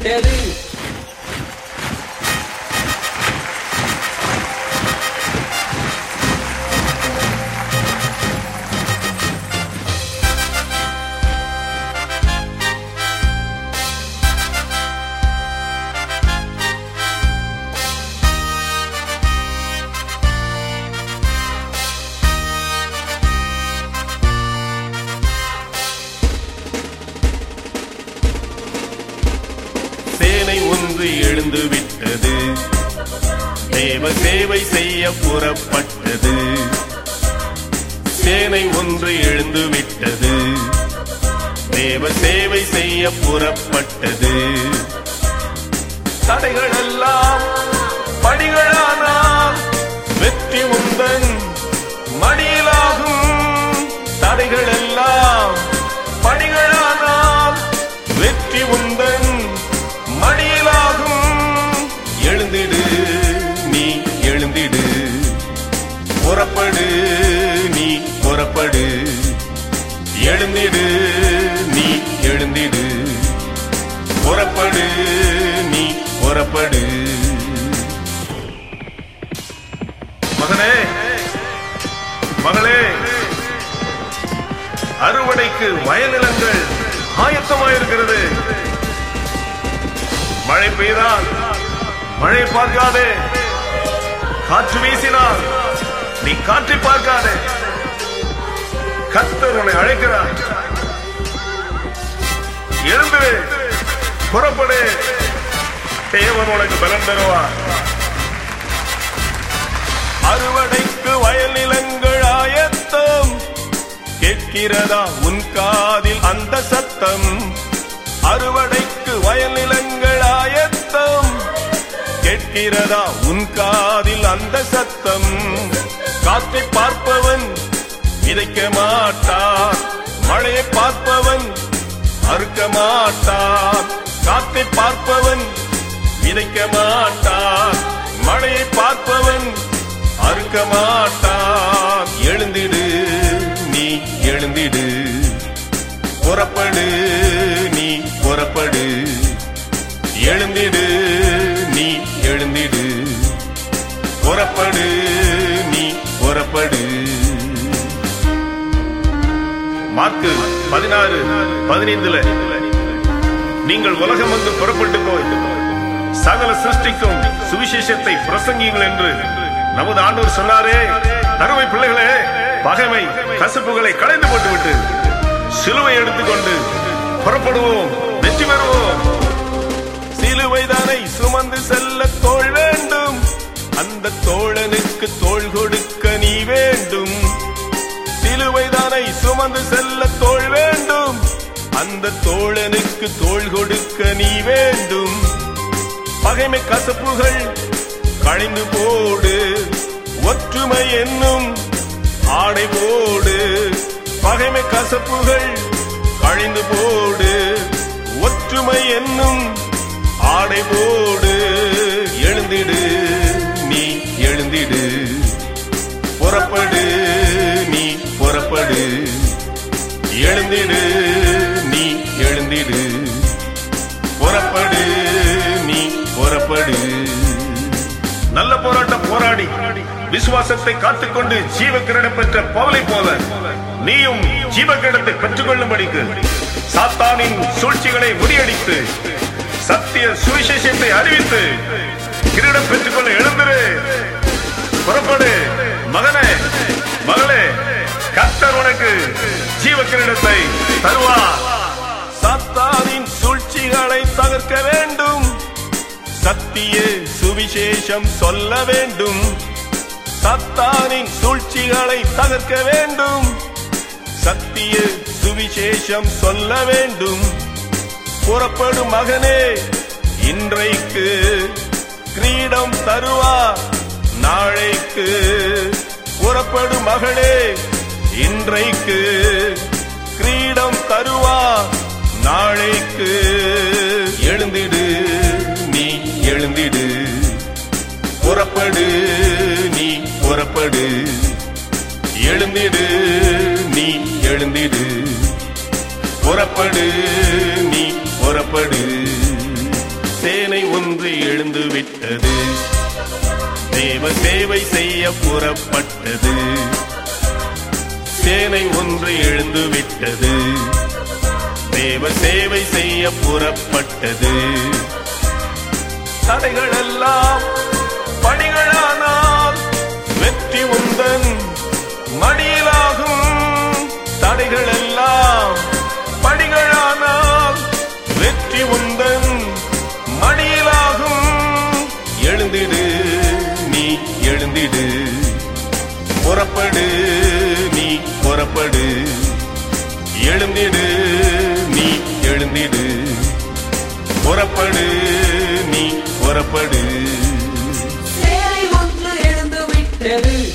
விட்டது சேனை ஒன்று எழுந்து விட்டது தேவ சேவை செய்ய புறப்பட்டது சேனை ஒன்று எழுந்து விட்டது தேவ சேவை செய்ய புறப்பட்டது தடைகள் எல்லாம் படிகளானால் வெற்றி உந்தன் மடியிலாகும் தடைகள் எல்லாம் படிகளானால் வெற்றி உந்தன் மடியிலாகும் எழுந்திடு நீ எழுந்திடு புறப்படு நீ புறப்படு எழுந்திடு நீ எழுந்திடு புறப்படு நீ புறப்படு மகனே மகளே அறுவடைக்கு வயநிலங்கள் ஆயத்தமாயிருக்கிறது மழை பெய்தால் மழை பார்க்காதே காற்று வீசினால் நீ காற்றை பார்க்காதே கத்தர் உன்னை அழைக்கிறார் எழுந்து புறப்படு தேவன் உனக்கு பலன் தருவார் அறுவடைக்கு வயல் நிலங்கள் ஆயத்தம் கேட்கிறதா உன் காதில் அந்த சத்தம் அறுவடைக்கு வயல் நிலங்கள் ஆயத்தம் கேட்கிறதா உன் காதில் அந்த சத்தம் காற்றை பார்ப்பவன் விதைக்க மாட்டார் மழையை பார்ப்பவன் அறுக்க மாட்டார் காற்றை பார்ப்பவன் விதைக்க மாட்டார் மழையை பார்ப்பவன் அறுக்க மாட்டான் எழுந்திடு நீ எழுந்திடு புறப்படு நீ புறப்படு எழுந்திடு நீ எழுந்திடு புறப்படு நீ புறப்படு மார்க்கு பதினாறு பதினைந்துல நீங்கள் உலகம் வந்து புறப்பட்டு போய் சகல சிருஷ்டிக்கும் சுவிசேஷத்தை பிரசங்கியுங்கள் என்று நமது ஆண்டவர் சொன்னாரே அருமை பிள்ளைகளே பகைமை கசப்புகளை களைந்து போட்டுவிட்டு சிலுவை எடுத்துக்கொண்டு புறப்படுவோம் வெற்றி பெறுவோம் சிலுவைதானை சுமந்து செல்ல தோள் வேண்டும் அந்த தோழனுக்கு தோள் கொடுக்க நீ வேண்டும் சிலுவைதானை சுமந்து செல்ல தோள் வேண்டும் அந்த தோழனுக்கு தோள் கொடுக்க நீ வேண்டும் பகைமை கசப்புகள் கழிந்து போடு ஒற்றுமை என்னும் ஆடை போடு பகைமை கசப்புகள் கழிந்து போடு ஒற்றுமை என்னும் ஆடை போடு எழுந்திடு நீ எழுந்திடு புறப்படு நீ புறப்படு எழுந்திடு நீ எழுந்திடு புறப்படு நீ புறப்படு நல்ல போராட்டம் போராடி விசுவாசத்தை காத்துக்கொண்டு ஜீவக்கிரடம் பெற்ற பவலை போல நீயும் ஜீவக்கிரடத்தை பெற்றுக்கொள்ளும்படிக்கு சாத்தானின் சூழ்ச்சிகளை முறியடித்து சத்திய சுவிசேஷத்தை அறிவித்து கிரீடம் பெற்றுக்கொள்ள எழுந்திரு புறப்படு மகனே மகளே கர்த்தர் உனக்கு ஜீவ கிரீடத்தை தருவார் சத்தானின் சூழ்ச்சிகளை தகர்க்க வேண்டும் சத்திய சுவிசேஷம் சொல்ல வேண்டும் சத்தானின் சூழ்ச்சிகளை தகர்க்க வேண்டும் சத்திய சுவிசேஷம் சொல்ல வேண்டும் புறப்படும் மகனே இன்றைக்கு கிரீடம் தருவார் நாளைக்கு புறப்படும் மகளே இன்றைக்கு கிரீடம் தருவார் நாளைக்கு எழுந்திடு நீ எழுந்திடு புறப்படு நீ புறப்படு எழுந்திடு நீ எழுந்திடு புறப்படு நீ புறப்படு தேவ சேவை செய்ய புறப்பட்டது சேனை ஒன்று எழுந்து விட்டது தேவ சேவை செய்ய புறப்பட்டது தடைகள் எல்லாம் படிகளானால் வெற்றி உந்தன் மடியிலாகும் தடைகள் எல்லாம் படிகளானால் வெற்றி உந்தன் மடியிலாகும் எழுந்திடு நீ எழுந்திடு புறப்படு நீ புறப்படு எழுந்திடு நீ எழுந்திடு புறப்படு நீ புறப்படு சேனை ஒன்று எழுந்து விட்டது